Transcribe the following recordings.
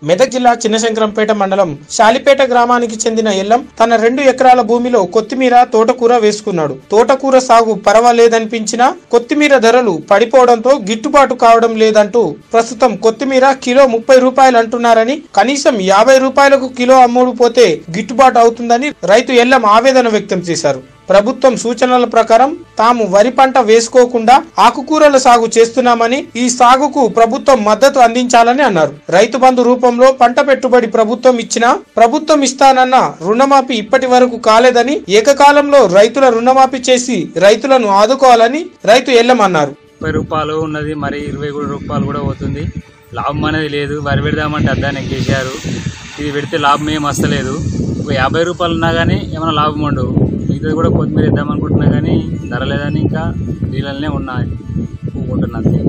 మెదక్ జిల్లా చిన్నశంకరంపేట మండలం శాలిపేట గ్రామానికి చెందిన ఎల్లం తన రెండు ఎకరాల భూమిలో కొత్తిమీర తోటకూర వేసుకున్నాడు తోటకూర సాగు పర్వాలేదనిపించినా కొత్తిమీర ధరలు పడిపోవడంతో గిట్టుబాటు కావడం లేదంటూ ప్రస్తుతం కొత్తిమీర కిలో ముప్పై రూపాయలు అంటున్నారని కనీసం యాభై రూపాయలకు కిలో అమ్ముడు పోతే గిట్టుబాటు అవుతుందని రైతు ఎల్లం ఆవేదన వ్యక్తం చేశారు ప్రభుత్వం సూచనల ప్రకారం తాము వరి పంట వేసుకోకుండా ఆకుకూరల సాగు చేస్తున్నామని ఈ సాగుకు ప్రభుత్వం మద్దతు అందించాలని అన్నారు రైతు బంధు రూపంలో పంట పెట్టుబడి ప్రభుత్వం ఇచ్చినా ప్రభుత్వం ఇస్తానన్న రుణమాఫీ ఇప్పటి వరకు కాలేదని ఏకకాలంలో రైతుల రుణమాఫీ చేసి రైతులను ఆదుకోవాలని రైతు ఎల్లమన్నారు ముప్పై రూపాయలు ఉన్నది మరి ఇరవై కూడా రూపాయలు కూడా పోతుంది లాభం అనేది లేదు వరి పెడదామంటే అద్దాన్ని ఎక్కేసారు ఇది పెడితే లాభం ఏం వస్తలేదు ఒక యాభై రూపాయలు ఉన్నా కానీ ఏమైనా లాభం ఉండవు మిగతాది కూడా కొత్తిమీర ఇద్దాం అనుకుంటున్నా కానీ ధర లేదని ఇంకా నీళ్ళనే ఉన్నాయి ఊకుంటున్నా అంతే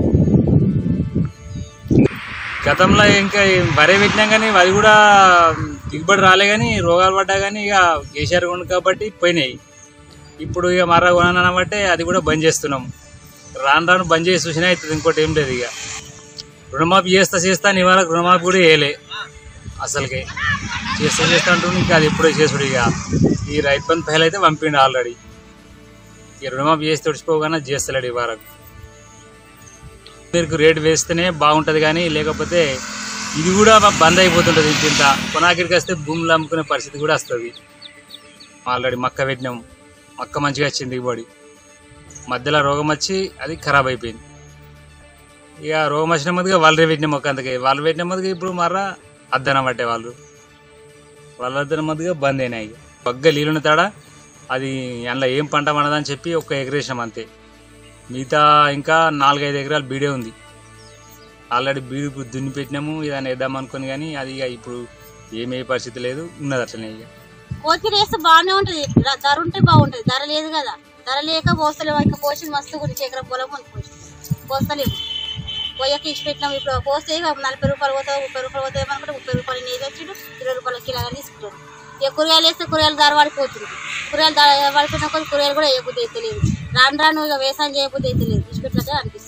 గతంలో ఇంకా ఈ వరి పెట్టినాం కానీ అది కూడా దిగుబడి రాలే కానీ రోగాలు పడ్డా కానీ ఇక కేసీఆర్ ఉండు కాబట్టి పోయినాయి ఇప్పుడు ఇక మర కొనబట్టే అది కూడా బంద్ చేస్తున్నాం రాను రాను బంద్ చేసి చూసినా అవుతుంది ఇంకోటి ఏం లేదు ఇక రుణమాఫీ చేస్తా చేస్తా అని ఇవాళ రుణమాఫీ కూడా వేయలే అసలుకి చేస్తా చేస్తా అంటుండే ఇంకా అది ఎప్పుడో చేసుడు ఇక ఈ రైతు బంధు పైలు అయితే పంపిండు ఆల్రెడీ ఇక రుణమాఫీ చేసి తుడిచిపోగానే చేస్తలేడు ఇవాళ మీకు రేటు వేస్తేనే బాగుంటుంది కానీ లేకపోతే ఇది కూడా బంద్ అయిపోతుంటుంది ఇంత ఇంత కొనాకిరికి వస్తే భూములు అమ్ముకునే పరిస్థితి కూడా వస్తుంది ఆల్రెడీ మక్క పెట్టినాం మక్క మంచిగా వచ్చింది దిగుబడి మధ్యలో రోగం వచ్చి అది ఖరాబ్ అయిపోయింది ఇక రోగం వచ్చిన మొదలుగా వాళ్ళు పెట్టిన మొక్క అంతకే వాళ్ళు పెట్టిన మొదలుగా ఇప్పుడు మర్రా అద్దనం పట్టే వాళ్ళు వాళ్ళ అద్దనం మొదలుగా బంద్ అయినాయి ఇక. బగ్గ నీళ్ళున్న తాడ అది అందులో ఏం పంట పండదని చెప్పి ఒక్క ఎకరేసినాం అంతే మిగతా ఇంకా నాలుగైదు ఎకరాలు బీడే ఉంది ఆల్రెడీ బీడు ఇప్పుడు దున్ని పెట్టినాము ఇదాన్ని వేద్దాం అనుకుని కానీ అది ఇక ఇప్పుడు ఏమే పరిస్థితి లేదు ఉన్నది అట్లనే ఇక కొత్తిమీర వేస్తే బాగానే ఉంటది ర- ధర ఉంటే బాగుంటది ధర లేదు కదా ధర లేక పోస్తలేము ఇంకా పోసింది మస్తు గురించి ఎకరం పొలం ఉంది పోసి పోస్తలేము పోయాక ఇచ్చి పెట్టినాం ఇప్పుడు పోస్తే ఇక నలభై రూపాయలు పోతుంది ముప్పై రూపాయలు పోతుంది అనుకుంటే ముప్పై రూపాయలు నీళ్ళు వచ్చిండు ఇరవై రూపాయల కిలోగా తీసుకుంటారు ఇక కూరగాయలు వేస్తే కూరగాయలు ధర పడిపోతుంది కూరగాయలు ధర పడిపోయిన కొద్ది కూరగాయలు కూడా వేయబుద్ధి అయితే లేదు రాను రాను ఇక వ్యవసాయం చేయబుద్ధి అయితే లేదు ఇచ్చి పెట్టినట్టే అనిపిస్తుంది